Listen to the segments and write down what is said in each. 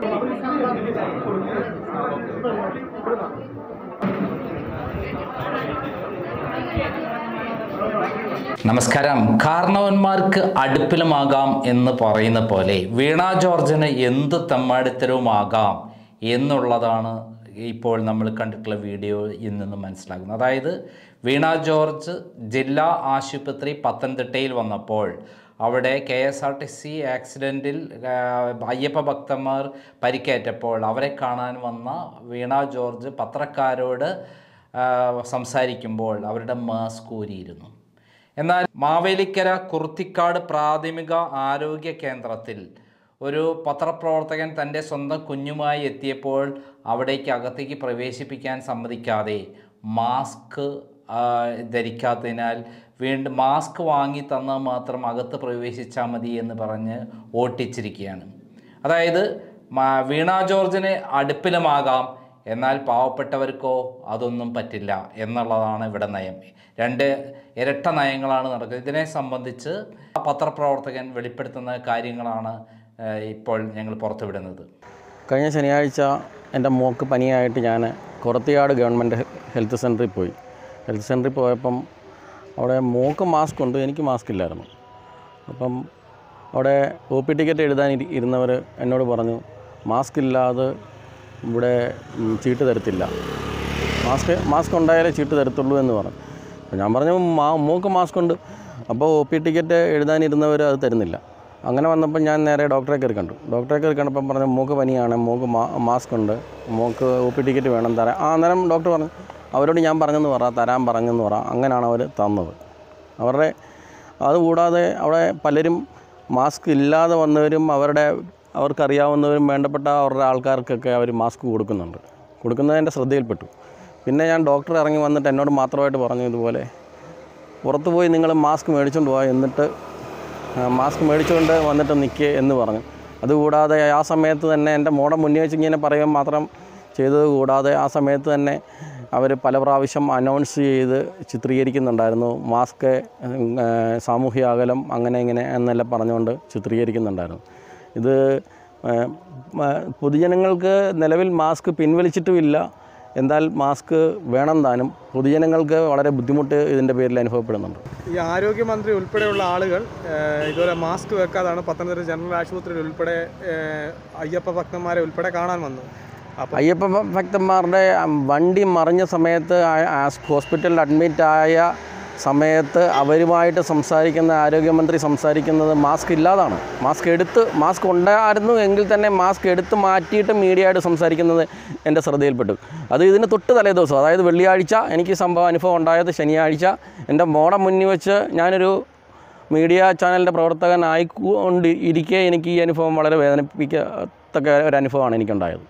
നമസ്കാരം കാരണവന്മാർക്ക് അടുപ്പിലുമാകാം എന്ന് പറയുന്ന പോലെ വീണ ജോർജിന് എന്ത് തെമ്മാടിത്തരവുമാകാം എന്നുള്ളതാണ് ഇപ്പോൾ നമ്മൾ കണ്ടിട്ടുള്ള വീഡിയോയിൽ നിന്ന് മനസ്സിലാക്കുന്നത് അതായത് വീണ ജോർജ് ജില്ലാ ആശുപത്രി പത്തനംതിട്ടയിൽ വന്നപ്പോൾ അവിടെ K S R T C ആക്സിഡൻറ്റിൽ അയ്യപ്പ ഭക്തന്മാർ പരിക്കേറ്റപ്പോൾ അവരെ കാണാൻ വന്ന വീണ ജോർജ് പത്രക്കാരോട് ആ, സംസാരിക്കുമ്പോൾ അവരുടെ മാസ്ക് ഊരിയിരുന്നു എന്നാൽ മാവേലിക്കര കുർത്തിക്കാട് പ്രാഥമിക ആരോഗ്യ കേന്ദ്രത്തിൽ ഒരു പത്രപ്രവർത്തകൻ തൻ്റെ സ്വന്തം കുഞ്ഞുമായി എത്തിയപ്പോൾ അവിടേക്ക് അകത്തേക്ക് പ്രവേശിപ്പിക്കാൻ സമ്മതിക്കാതെ മാസ്ക് ആ, ധരിക്കാത്തതിനാൽ വീണ്ടും മാസ്ക് വാങ്ങി തന്നാൽ മാത്രം അകത്ത് പ്രവേശിച്ചാൽ മതി എന്ന് പറഞ്ഞ് ഓട്ടിച്ചിരിക്കുകയാണ് അതായത് മ- വീണ ജോർജിന് അടുപ്പിലുമാകാം എന്നാൽ പാവപ്പെട്ടവർക്കോ അതൊന്നും പറ്റില്ല എന്നുള്ളതാണ് ഇവിടെ നയം രണ്ട് ഇരട്ട നയങ്ങളാണ് നടക്കുന്നത് ഇതിനെ സംബന്ധിച്ച് പത്രപ്രവർത്തകൻ വെളിപ്പെടുത്തുന്ന കാര്യങ്ങളാണ് ഏഹ്, ഇപ്പോൾ ഞങ്ങൾ പുറത്തുവിടുന്നത് കഴിഞ്ഞ ശനിയാഴ്ച എൻ്റെ മോക്ക് പനിയായിട്ട് ഞാൻ കുറത്തിയാട് ഗവൺമെൻറ് ഹെൽത്ത് സെൻറ്ററിൽ പോയി ഹെൽത്ത് സെൻറ്ററിൽ പോയപ്പം അവിടെ മോക്ക് മാസ്ക് ഉണ്ട് എനിക്ക് മാസ്ക് ഇല്ലായിരുന്നു അപ്പം അവിടെ ഒ പി ടിക്കറ്റ് എഴുതാൻ ഇരി- ഇരുന്നവർ എന്നോട് പറഞ്ഞു മാസ്ക് ഇല്ലാതെ ഇവിടെ ഉം, ചീട്ട് തരത്തില്ല മാസ്ക് മാസ്ക് ഉണ്ടായാലേ ചീട്ട് തരത്തുള്ളൂ എന്ന് പറഞ്ഞു അപ്പോൾ ഞാൻ പറഞ്ഞു മാ മോക്ക് മാസ്ക് ഉണ്ട് അപ്പോൾ ഒ പി ടിക്കറ്റ് എഴുതാനിരുന്നവർ അത് തരുന്നില്ല അങ്ങനെ വന്നപ്പോൾ ഞാൻ നേരെ ഡോക്ടറെ കയറി കണ്ടു ഡോക്ടറെ കയറി കണ്ടപ്പം പറഞ്ഞു മോക്ക് പനിയാണ് മോക്ക് മാ മാസ്ക് ഉണ്ട് മോക്ക് ഒ പി ടിക്കറ്റ് വേണം തരാം ആ അന്നേരം ഡോക്ടർ പറഞ്ഞു അവരോട് ഞാൻ പറഞ്ഞെന്ന് പറ തരാൻ പറഞ്ഞെന്ന് പറ അങ്ങനെയാണ് അവർ തന്നത് അവരുടെ അതുകൂടാതെ അവിടെ പലരും മാസ്ക് ഇല്ലാതെ വന്നവരും അവരുടെ അവർക്കറിയാവുന്നവരും വേണ്ടപ്പെട്ട അവരുടെ ആൾക്കാർക്കൊക്കെ അവർ മാസ്ക് കൊടുക്കുന്നുണ്ട് കൊടുക്കുന്നത് എൻ്റെ ശ്രദ്ധയിൽപ്പെട്ടു പിന്നെ ഞാൻ ഡോക്ടർ ഇറങ്ങി വന്നിട്ട് എന്നോട് മാത്രമായിട്ട് പറഞ്ഞു ഇതുപോലെ പുറത്ത് പോയി നിങ്ങൾ മാസ്ക് മേടിച്ചുകൊണ്ട് പോകാം എന്നിട്ട് ആ, മാസ്ക് മേടിച്ചുകൊണ്ട് വന്നിട്ട് നിൽക്കുക എന്ന് പറഞ്ഞു അതുകൂടാതെ ആ സമയത്ത് തന്നെ എൻ്റെ മോടെ മുന്നേ വെച്ച് ഇങ്ങനെ പറയുക മാത്രം ചെയ്തത് കൂടാതെ ആ സമയത്ത് തന്നെ അവർ പല പ്രാവശ്യം അനൗൺസ് ചെയ്ത് ചിത്രീകരിക്കുന്നുണ്ടായിരുന്നു മാസ്ക് ഉം, ആ, സാമൂഹ്യ അകലം അങ്ങനെ ഇങ്ങനെ എന്നെല്ലാം പറഞ്ഞുകൊണ്ട് ചിത്രീകരിക്കുന്നുണ്ടായിരുന്നു ഇത് ആ, മ- പൊതുജനങ്ങൾക്ക് നിലവിൽ മാസ്ക് പിൻവലിച്ചിട്ടുമില്ല എന്നാൽ മാസ്ക് വേണം താനും പൊതുജനങ്ങൾക്ക് വളരെ ബുദ്ധിമുട്ട് ഇതിൻ്റെ പേരിൽ അനുഭവപ്പെടുന്നുണ്ട് ഈ ആരോഗ്യമന്ത്രി ഉൾപ്പെടെയുള്ള ആളുകൾ ഏഹ്, ഇതുപോലെ മാസ്ക് വെക്കാതാണ് പത്തനംതിട്ട ജനറൽ ആശുപത്രിയിൽ ഉൾപ്പെടെ ഏഹ്, അയ്യപ്പ ഭക്തന്മാരെ ഉൾപ്പെടെ കാണാൻ വന്നത് അപ്പോൾ അയ്യപ്പ ഭ- ഭക്തന്മാരുടെ ഉം, വണ്ടി മറിഞ്ഞ സമയത്ത് ആ- ആ ഹോസ്പിറ്റലിൽ അഡ്മിറ്റ് ആയ സമയത്ത് അവരുമായിട്ട് സംസാരിക്കുന്ന ആരോഗ്യമന്ത്രി സംസാരിക്കുന്നത് മാസ്ക് ഇല്ലാതാണ് മാസ്ക് എടുത്ത് മാസ്ക് ഉണ്ടായിരുന്നു എങ്കിൽ തന്നെ മാസ്ക് എടുത്ത് മാറ്റിയിട്ട് മീഡിയ ആയിട്ട് സംസാരിക്കുന്നത് എൻ്റെ ശ്രദ്ധയിൽപ്പെട്ടു അത് ഇതിന് തൊട്ട് തലേ ദിവസം അതായത് വെള്ളിയാഴ്ച എനിക്ക് ഈ സംഭവം അനുഭവം ഉണ്ടായത് ശനിയാഴ്ച എൻ്റെ മോടെ മുന്നിൽ വെച്ച് ഞാനൊരു മീഡിയ ചാനലിൻ്റെ പ്രവർത്തകനായിക്കൊണ്ട് ഇരിക്കെ എനിക്ക് ഈ അനുഭവം വളരെ വേദനിപ്പിക്കത്തക്ക ഒരു അനുഭവമാണ് എനിക്കുണ്ടായത്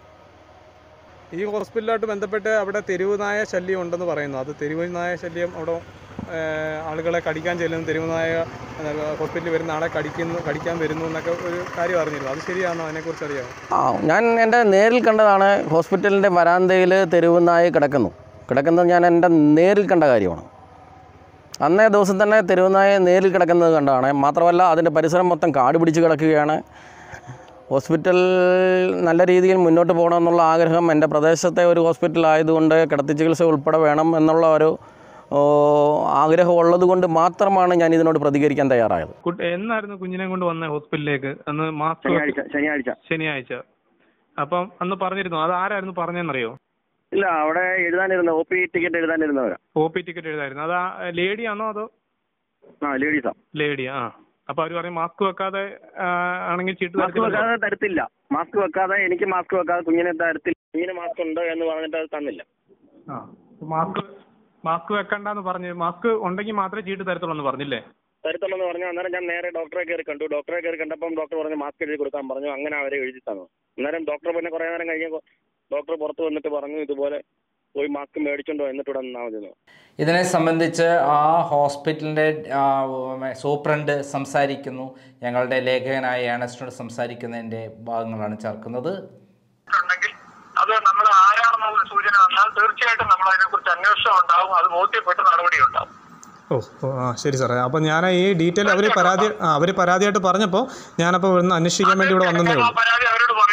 ഈ ഹോസ്പിറ്റലുമായിട്ട് ബന്ധപ്പെട്ട് അവിടെ തെരുവ് നായ ശല്യം ഉണ്ടെന്ന് പറയുന്നു അത് തെരുവ് നായ ശല്യം അവിടെ ഏഹ്, ആളുകളെ കടിക്കാൻ ചെല്ലുന്നു തെരുവ് നായ ഏഹ്, ഹോസ്പിറ്റലിൽ വരുന്ന ആളെ കടിക്കുന്നു കടിക്കാൻ വരുന്നു എന്നൊക്കെ ഒരു കാര്യം അറിഞ്ഞിരുന്നു അത് ശരിയാണോ അതിനെക്കുറിച്ച് അറിയാമോ ആ ഞാൻ എൻ്റെ നേരിൽ കണ്ടതാണ് ഹോസ്പിറ്റലിൻ്റെ വരാന്തയിൽ തെരുവ് നായി കിടക്കുന്നു കിടക്കുന്നത് ഞാൻ എൻ്റെ നേരിൽ കണ്ട കാര്യമാണ് അന്നേ ദിവസം തന്നെ തെരുവ് നായ നേരിൽ കിടക്കുന്നത് കണ്ടതാണ് മാത്രമല്ല അതിൻ്റെ പരിസരം മൊത്തം കാട് പിടിച്ച് കിടക്കുകയാണ് ഹോസ്പിറ്റൽ നല്ല രീതിയിൽ മുന്നോട്ട് പോകണമെന്നുള്ള ആഗ്രഹം എൻ്റെ പ്രദേശത്തെ ഒരു ഹോസ്പിറ്റൽ ആയതുകൊണ്ട് കിടത്തി ചികിത്സ ഉൾപ്പെടെ വേണം എന്നുള്ള ഒരു ഓ, ആഗ്രഹം ഉള്ളത് കൊണ്ട് മാത്രമാണ് ഞാൻ ഇതിനോട് പ്രതികരിക്കാൻ തയ്യാറായത് കുട്ടി എന്നായിരുന്നു കുഞ്ഞിനെ കൊണ്ട് വന്ന ഹോസ്പിറ്റലിലേക്ക് അന്ന് മാസ്ക് ശനിയാഴ്ച ശനിയാഴ്ച ശനിയാഴ്ച അപ്പം അന്ന് പറഞ്ഞിരുന്നു അത് ആരായിരുന്നു പറഞ്ഞെന്നറിയോ ഇല്ല അവിടെ എഴുതാനിരുന്ന ഒ പി ടിക്കറ്റ് എഴുതാനിരുന്നവരാ ഒ പി ടിക്കറ്റ് എഴുതായിരുന്നു അത് ലേഡി ആണോ അതോ ആ ലേഡീസാ ലേഡി ആ അപ്പൊ അവര് പറയും മാസ്ക് വെക്കാതെ ആ, ആണെങ്കിൽ ചീട്ട് മാസ്ക് തരത്തില്ല വെക്കാതെ തരത്തില്ല മാസ്ക് വെക്കാതെ എനിക്ക് മാസ്ക് വെക്കാതെ കുഞ്ഞിനെ തരത്തില്ല കുഞ്ഞിന് മാസ്ക് ഉണ്ട് എന്ന് പറഞ്ഞിട്ട് അത് തന്നില്ല ആ മാസ്ക് മാസ്ക് വെക്കണ്ടെന്ന് പറഞ്ഞു മാസ്ക് ഉണ്ടെങ്കിൽ മാത്രമേ ചീട്ട് തരത്തുള്ളൂ എന്ന് പറഞ്ഞില്ലേ തരത്തുള്ളൂ പറഞ്ഞു അന്നേരം ഞാൻ നേരെ ഡോക്ടറെ കയറി കണ്ടു ഡോക്ടറെ കയറി കണ്ടപ്പം ഡോക്ടർ പറഞ്ഞു മാസ്ക് എഴുതി കൊടുക്കാൻ പറഞ്ഞു അങ്ങനെ അവരെ എഴുതി തന്നു അന്നേരം ഡോക്ടർ പിന്നെ കുറേ നേരം കഴിഞ്ഞപ്പോൾ ഡോക്ടർ പുറത്ത് വന്നിട്ട് പറഞ്ഞു ഇതുപോലെ പോയി മാസ്ക് മേടിച്ചോണ്ടോ എന്നിട്ട് ഇവിടെ നിന്നാൽ മതി എന്ന് പറഞ്ഞു. ഇതിനെ സംബന്ധിച്ച് ആ ഹോസ്പിറ്റലിൻ്റെ ആ, സൂപ്രണ്ട് സംസാരിക്കുന്നു ഞങ്ങളുടെ ലേഖകനായ ഏണസ്റ്റിനോട് സംസാരിക്കുന്നതിൻ്റെ ഭാഗങ്ങളാണ് ചേർക്കുന്നത് ഉണ്ടെങ്കിൽ അത് നമ്മൾ ആരാണെന്നുള്ള സൂചന വന്നാൽ തീർച്ചയായിട്ടും നമ്മൾ അതിനെക്കുറിച്ച് അന്വേഷണം ഉണ്ടാവും അത് ബോധ്യപ്പെട്ട് നടപടി ഉണ്ടാവും ഓ ഓ, ആ ശരി സാറേ അപ്പം ഞാൻ ഈ ഡീറ്റെയിൽ അവർ പരാതി ആ അവർ പരാതിയായിട്ട് പറഞ്ഞപ്പോൾ ഞാനപ്പോൾ ഇവിടുന്ന് അന്വേഷിക്കാൻ വേണ്ടി ഇവിടെ വന്നതേ ആ ഉള്ളൂ പരാതി അവരോട് പറയുക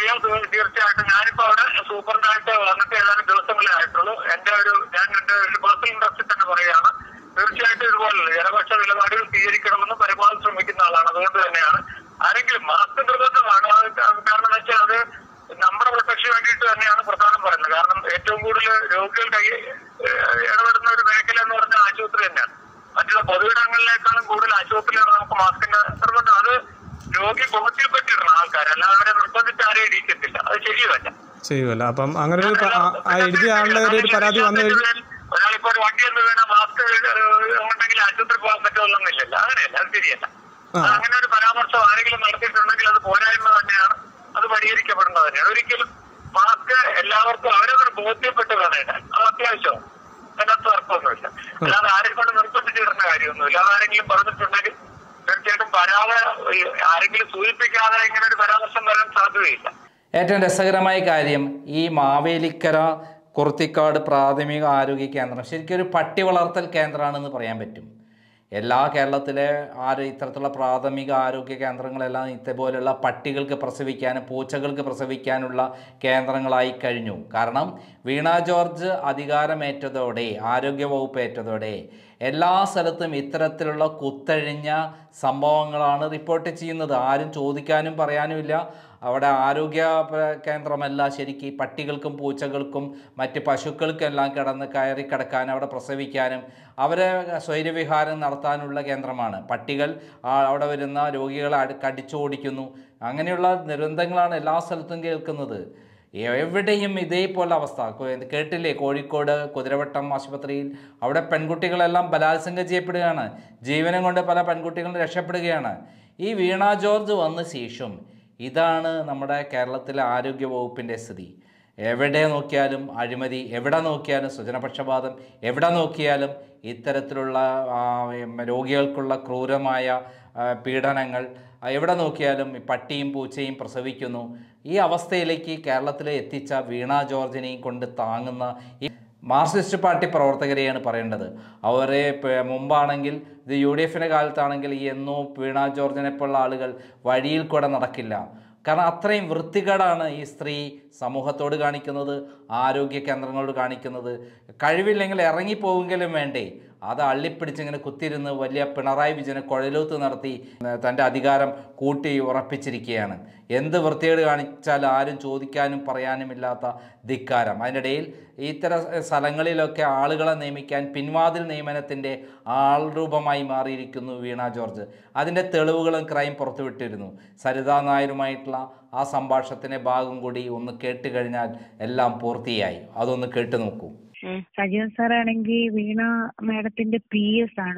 അറിയാം തീ- തീർച്ചയായിട്ടും ഞാനിപ്പോ അവിടെ സൂപ്പറിനായിട്ട് വന്നിട്ട് ഏതാനും ദിവസങ്ങളേ ആയിട്ടുള്ളൂ എന്റെ ഒരു ഞാൻ എന്റെ ഒരു പേഴ്സണൽ ഇൻട്രസ്റ്റിൽ തന്നെ പറയുകയാണ് തീർച്ചയായിട്ടും ഇതുപോലുള്ള ജനപക്ഷ നിലപാടുകൾ സ്വീകരിക്കണമെന്ന് പരമാവധി ശ്രമിക്കുന്ന ആളാണ് അതുകൊണ്ട് തന്നെയാണ് ആരെങ്കിലും മാസ്ക് നിർബന്ധമാണ് അത് കാരണം എന്ന് വെച്ചാൽ അത് നമ്മുടെ പ്രൊട്ടക്ഷന് വേണ്ടിയിട്ട് തന്നെയാണ് പ്രധാനം പറയുന്നത് കാരണം ഏറ്റവും കൂടുതൽ രോഗികൾ കൈ ഏഹ് ഇടപെടുന്ന ഒരു മേഖല എന്ന് പറഞ്ഞാൽ ആശുപത്രി തന്നെയാണ് മറ്റുള്ള പൊതുവിടങ്ങളിലേക്കാളും കൂടുതൽ ആശുപത്രിയാണ് നമുക്ക് മാസ്കിന്റെ നിർബന്ധം അത് രോഗി ബോധ്യപ്പെട്ടിടണം ആൾക്കാർ അല്ലാതെ അവരെ നിർബന്ധിച്ച് ആരെയും ഇടിക്കത്തില്ല അത് ശരിയല്ല ചെയ്യുമല്ല അപ്പം അങ്ങനെ ഒരു പ- ആ- ആ എഴുതിയ ആളുടെ ഒരു ഒരു പരാതി വന്നു കഴിഞ്ഞാൽ ഒരാളിപ്പോ ഒരു വണ്ടി എന്ന് വീണ മാസ്ക് ഉണ്ടെങ്കിൽ ആശുപത്രി പോകാൻ പറ്റുമെന്നൊന്നുമില്ലല്ലോ അങ്ങനെയല്ല അത് ശരിയല്ല ആ. അങ്ങനെ ഒരു പരാമർശം ആരെങ്കിലും നടത്തിയിട്ടുണ്ടെങ്കിൽ അത് പോരായ്മ തന്നെയാണ് അത് പരിഹരിക്കപ്പെടുന്നത് തന്നെയാണ് ഒരിക്കലും മാസ്ക് എല്ലാവർക്കും അവരവർ ബോധ്യപ്പെട്ട് വേണം ഇടാൻ അത് അത്യാവശ്യമാണ് അതിനകത്ത് തർക്കമൊന്നുമില്ല അല്ലാതെ ആരെയും കൊണ്ട് നിർബന്ധിച്ചിടുന്ന കാര്യമൊന്നുമില്ല അതാരെങ്കിലും പറഞ്ഞിട്ടുണ്ടെങ്കിൽ തീർച്ചയായിട്ടും വരാതെ ഈ ആരെങ്കിലും സൂചിപ്പിക്കാതെ ഇങ്ങനെ ഒരു പരാമർശം വരാൻ സാധ്യതയില്ല ഏറ്റവും രസകരമായ കാര്യം ഈ മാവേലിക്കര കുർത്തിക്കാട് പ്രാഥമിക ആരോഗ്യ കേന്ദ്രം ശരിക്കും ഒരു പട്ടി വളർത്തൽ കേന്ദ്രമാണെന്ന് പറയാൻ പറ്റും എല്ലാ കേരളത്തിലെ ആര് ഇത്തരത്തിലുള്ള പ്രാഥമിക ആരോഗ്യ കേന്ദ്രങ്ങളെല്ലാം ഇതേപോലെയുള്ള പട്ടികൾക്ക് പ്രസവിക്കാനും പൂച്ചകൾക്ക് പ്രസവിക്കാനുള്ള കേന്ദ്രങ്ങളായി കഴിഞ്ഞു കാരണം വീണ ജോർജ് അധികാരമേറ്റതോടെ ആരോഗ്യ വകുപ്പ് ഏറ്റതോടെ എല്ലാ സ്ഥലത്തും ഇത്തരത്തിലുള്ള കുത്തഴിഞ്ഞ സംഭവങ്ങളാണ് റിപ്പോർട്ട് ചെയ്യുന്നത് ആരും ചോദിക്കാനും പറയാനുമില്ല അവിടെ ആരോഗ്യ പ- കേന്ദ്രമല്ല ശരിക്ക് പട്ടികൾക്കും പൂച്ചകൾക്കും മറ്റ് പശുക്കൾക്കെല്ലാം കിടന്ന് കയറി കിടക്കാനും അവിടെ പ്രസവിക്കാനും അവരെ സ്വൈര്യവിഹാരം നടത്താനുള്ള കേന്ദ്രമാണ് പട്ടികൾ ആ, അവിടെ വരുന്ന രോഗികളെ അടി- കടിച്ചോടിക്കുന്നു അങ്ങനെയുള്ള ദുരന്തങ്ങളാണ് എല്ലാ സ്ഥലത്തും കേൾക്കുന്നത് എവിടെയും ഇതേപോലെ അവസ്ഥ കോ- ഇത് കേട്ടില്ലേ കോഴിക്കോട് കുതിരവട്ടം ആശുപത്രിയിൽ അവിടെ പെൺകുട്ടികളെല്ലാം ബലാത്സംഗം ചെയ്യപ്പെടുകയാണ് ജീവനം കൊണ്ട് പല പെൺകുട്ടികളും രക്ഷപ്പെടുകയാണ് ഈ വീണ ജോർജ് വന്ന ശേഷം ഇതാണ് നമ്മുടെ കേരളത്തിലെ ആരോഗ്യ വകുപ്പിൻ്റെ സ്ഥിതി എവിടെ നോക്കിയാലും അഴിമതി എവിടെ നോക്കിയാലും സ്വജനപക്ഷപാതം എവിടെ നോക്കിയാലും ഇത്തരത്തിലുള്ള ആ, ഉം, രോഗികൾക്കുള്ള ക്രൂരമായ ആ, പീഡനങ്ങൾ ആ, എവിടെ നോക്കിയാലും ഈ പട്ടിയും പൂച്ചയും പ്രസവിക്കുന്നു ഈ അവസ്ഥയിലേക്ക് കേരളത്തിലെ എത്തിച്ച വീണ ജോർജിനെയും കൊണ്ട് താങ്ങുന്ന ഈ മാർക്സിസ്റ്റ് പാർട്ടി പ്രവർത്തകരെയാണ് പറയേണ്ടത് അവരെ പ- മുമ്പാണെങ്കിൽ ഇത് യു ഡി എഫിൻ്റെ കാലത്താണെങ്കിൽ ഈ എന്നോ വീണ ജോർജിനെ പോലുള്ള ആളുകൾ വഴിയിൽ കൂടെ നടക്കില്ല കാരണം അത്രയും വൃത്തികേടാണ് ഈ സ്ത്രീ സമൂഹത്തോട് കാണിക്കുന്നത് ആരോഗ്യ കേന്ദ്രങ്ങളോട് കാണിക്കുന്നത് കഴിവില്ലെങ്കിൽ ഇറങ്ങിപ്പോവെങ്കിലും വേണ്ടേ അത് അള്ളിപ്പിടിച്ചിങ്ങനെ കുത്തിരുന്ന് വലിയ പിണറായി വിജയനെ കുഴലൂത്ത് നടത്തി ഏഹ്, തൻ്റെ അധികാരം കൂട്ടി ഉറപ്പിച്ചിരിക്കുകയാണ് എന്ത് വൃത്തികേട് കാണിച്ചാലും ആരും ചോദിക്കാനും പറയാനുമില്ലാത്ത ധിക്കാരം അതിനിടയിൽ ഇത്തരം സ്ഥലങ്ങളിലൊക്കെ ആളുകളെ നിയമിക്കാൻ പിൻവാതിൽ നിയമനത്തിൻ്റെ ആൾരൂപമായി മാറിയിരിക്കുന്നു വീണ ജോർജ് അതിൻ്റെ തെളിവുകളും ക്രൈം പുറത്തുവിട്ടിരുന്നു സരിതാ നായരുമായിട്ടുള്ള ആ സംഭാഷണത്തിൻ്റെ ഭാഗം കൂടി ഒന്ന് കേട്ട് കഴിഞ്ഞാൽ എല്ലാം പൂർത്തിയായി അതൊന്ന് കേട്ട് നോക്കൂ സജീവൻ സാറാണെങ്കിൽ വീണ മാഡത്തിന്റെ പി എസ് ആണ്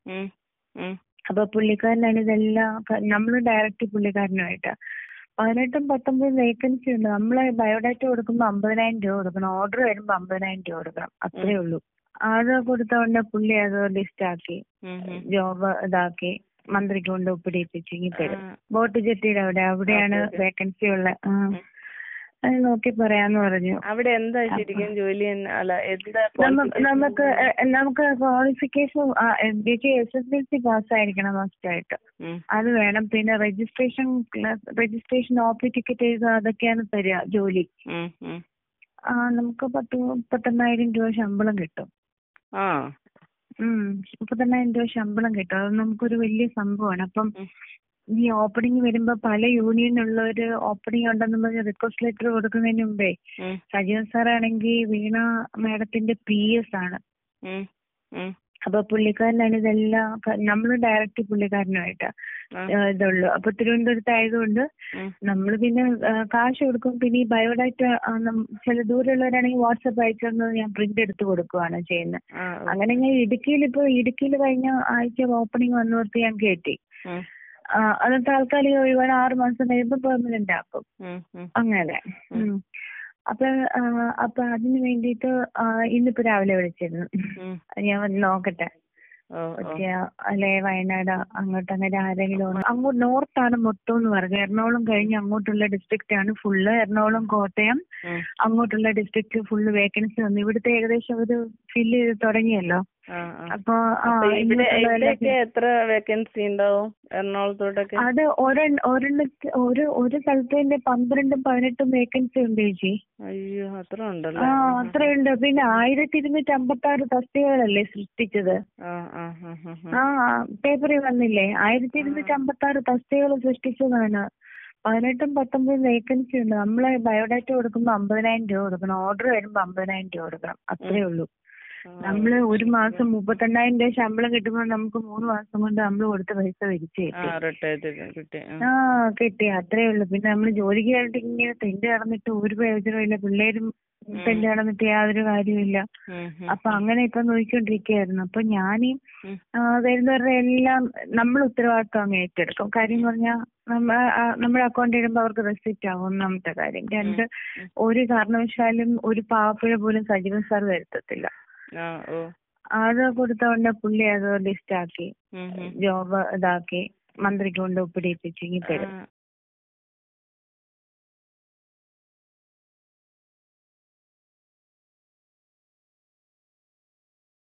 അപ്പൊ പുള്ളിക്കാരനാണ് ഇതെല്ലാം നമ്മൾ ഡയറക്റ്റ് പുള്ളിക്കാരനുമായിട്ട് പതിനെട്ടും പത്തൊമ്പതും വേക്കൻസി ഉണ്ട് നമ്മൾ ബയോഡാറ്റ കൊടുക്കുമ്പോൾ അമ്പതിനായിരം രൂപ കൊടുക്കണം ഓർഡർ വരുമ്പോൾ അമ്പതിനായിരം രൂപ കൊടുക്കണം അത്രേ ഉള്ളൂ അത് കൊടുത്തോണ്ട് പുള്ളി അത് ലിസ്റ്റ് ആക്കി ജോബ് ഇതാക്കി മന്ത്രിക്ക് കൊണ്ട് ഒപ്പിടിപ്പിച്ചെങ്കിൽ തരും ബോട്ട് ജെട്ടിയുടെ അവിടെ അവിടെയാണ് വേക്കൻസി ഉള്ള അത് നോക്കി പറയാന്ന് പറഞ്ഞു അവിടെ എന്താ ശരിക്കും ജോലി എന്ന് അല്ല എന്താ നമ്മ- qualification? നമുക്ക് എ- നമുക്ക് qualification S S L C പാസ്സായിരിക്കണം മസ്റ്റ് ആയിട്ട് ഉം. അത് വേണം പിന്നെ registration registration O P ticket എഴുതുക അതൊക്കെയാണ് തരിക ജോലി ഉം, ഉം. ആ നമുക്ക് പത്ത് മുപ്പത്തെണ്ണായിരം രൂപ ശമ്പളം കിട്ടും ആ ഉം മുപ്പത്തെണ്ണായിരം രൂപ ശമ്പളം കിട്ടും അത് നമുക്കൊരു വലിയ സംഭവമാണ് അപ്പം ഉം. ഈ ഓപ്പണിംഗ് വരുമ്പോ പല യൂണിയനുള്ളവര് ഓപ്പണിംഗ് ഉണ്ടെന്ന് പറഞ്ഞ് റിക്വസ്റ്റ് ലെറ്റർ കൊടുക്കുന്നതിന് മുമ്പേ ഉം, സജീവൻ സാറാണെങ്കിൽ വീണ മാഡത്തിന്റെ പി എസ് ആണ് ഉം, ഉം. അപ്പൊ പുള്ളിക്കാരനാണ് ഇതെല്ലാം നമ്മൾ ഡയറക്റ്റ് പുള്ളിക്കാരനുമായിട്ട് ആ. ഇതുള്ളൂ അപ്പൊ തിരുവനന്തപുരത്ത് ആയതുകൊണ്ട് ഉം. നമ്മൾ പിന്നെ ആ, കാശ് കൊടുക്കും പിന്നെ ഈ ബയോഡാറ്റ ആ, നം- ചില ദൂരെയുള്ളവരാണെങ്കിൽ വാട്സപ്പ് അയച്ചെന്ന് ഞാൻ പ്രിന്റ് എടുത്ത് കൊടുക്കുവാണ് ചെയ്യുന്നത് ആ, അങ്ങനെ ഞാൻ ഇടുക്കിയിൽ ഇപ്പൊ ഇടുക്കിയിൽ കഴിഞ്ഞ ആഴ്ച ഓപ്പണിംഗ് വന്നോർത്ത് ഞാൻ കയറ്റി ഉം, ആ, അത് താൽക്കാലിക ഒഴിവാണ് ആറ് മാസം കഴിയുമ്പോൾ പെർമനന്റ് ആക്കും ഉം, ഉം. അങ്ങനെ ഉം. അപ്പൊ ആ, അപ്പൊ അതിന് വേണ്ടിയിട്ട് ആ, ഇന്നിപ്പോ രാവിലെ വിളിച്ചിരുന്നു ഉം. ഞാൻ വന്ന് നോക്കട്ടെ ഓ, ഓ. പക്ഷേ അല്ലെ വയനാട് അങ്ങോട്ട് അങ്ങനെ ആരെങ്കിലും ഒന്ന് അങ്ങോട്ട് നോർത്താണ് മൊത്തം എന്ന് പറഞ്ഞു എറണാകുളം കഴിഞ്ഞ് അങ്ങോട്ടുള്ള ഡിസ്ട്രിക്റ്റ് ആണ് ഫുള്ള് എറണാകുളം കോട്ടയം ഉം. അങ്ങോട്ടുള്ള ഡിസ്ട്രിക്റ്റ് ഫുള്ള് വേക്കൻസി വന്നു ഇവിടുത്തെ ഏകദേശം ഒരു ഫില്ല് ചെയ്ത് തുടങ്ങിയല്ലോ ആ ആ അപ്പൊ ആ അപ്പൊ ഇവിടെ ഇങ്ങോട്ടുള്ള എല്ലാ ഇവിടെയൊക്കെ എത്ര വേക്കൻസി ഉണ്ടാവും എറണാകുളത്തോട്ടൊക്കെ അത് ഒരെണ്ണ ഒരെണ്ണത്ത് ഒരു ഒരു സ്ഥലത്ത് തന്നെ പന്ത്രണ്ടും പതിനെട്ടും വേക്കൻസി ഉണ്ട് ചേച്ചി അയ്യോ അത്ര ആ ഉണ്ടല്ലേ അത്രയുണ്ട് പിന്നെ ആയിരത്തി ഇരുന്നൂറ്റി അമ്പത്തി ആറ് തസ്തികകളല്ലേ സൃഷ്ടിച്ചത് ആ ആ ആ ആ ആ ആ പേപ്പറിൽ വന്നില്ലേ ആയിരത്തി ഇരുന്നൂറ്റി അമ്പത്തി ആറ് തസ്തികകൾ സൃഷ്ടിച്ചതാണ് പതിനെട്ടും പത്തൊമ്പതും വേക്കൻസി ഉണ്ട് നമ്മള് ബയോഡാറ്റ കൊടുക്കുമ്പോൾ അമ്പതിനായിരം രൂപ കൊടുക്കണം ഓർഡർ വരുമ്പോൾ അമ്പതിനായിരം രൂപ കൊടുക്കണം അത്രേ ഉള്ളൂ നമ്മള് ഒരു മാസം മുപ്പത്തെണ്ണായിരം രൂപ ശമ്പളം കിട്ടുമ്പോൾ നമുക്ക് മൂന്ന് മാസം കൊണ്ട് നമ്മൾ കൊടുത്ത പൈസ തിരിച്ചു ആ കിട്ടി റിട്ടയർഡ് കിട്ടി ആ. ആ കിട്ടി അത്രേ ഉള്ളൂ പിന്നെ നമ്മൾ ജോലിക്ക് കയറിട്ട് ഇങ്ങനെ തെണ്ടി നടന്നിട്ട് ഒരു പ്രയോജനമില്ല പിള്ളേരും തെണ്ടി നടന്നിട്ട് യാതൊരു കാര്യമില്ല ഉം, ഉം. അപ്പൊ അങ്ങനെ ഇപ്പൊ നോക്കിക്കൊണ്ടിരിക്കുകയായിരുന്നു അപ്പൊ ഞാൻ ഉം. വരുന്നവരുടെ എല്ലാം നമ്മൾ ഉത്തരവാദിത്വം അങ്ങ് ഏറ്റെടുക്കും കാര്യം പറഞ്ഞാൽ നമ്മ ആ, നമ്മുടെ അക്കൗണ്ട് ഇടുമ്പോൾ അവർക്ക് റെസിപ്റ്റ് ആവും ഒന്നാമത്തെ കാര്യം രണ്ട് ഒരു കാരണവശാലും ഒരു പാവപ്പുഴ പോലും സജീവൻ സാർ വരുത്തത്തില്ല ആ ഓ അത് കൊടുത്തോണ്ട് പുള്ളി അത് ലിസ്റ്റ് ആക്കി ഉം, ഉം. ജോബ് ഇതാക്കി മന്ത്രിക്ക് കൊണ്ട് ഒപ്പിടിപ്പിച്ച് ഇങ്ങി തരും ആ,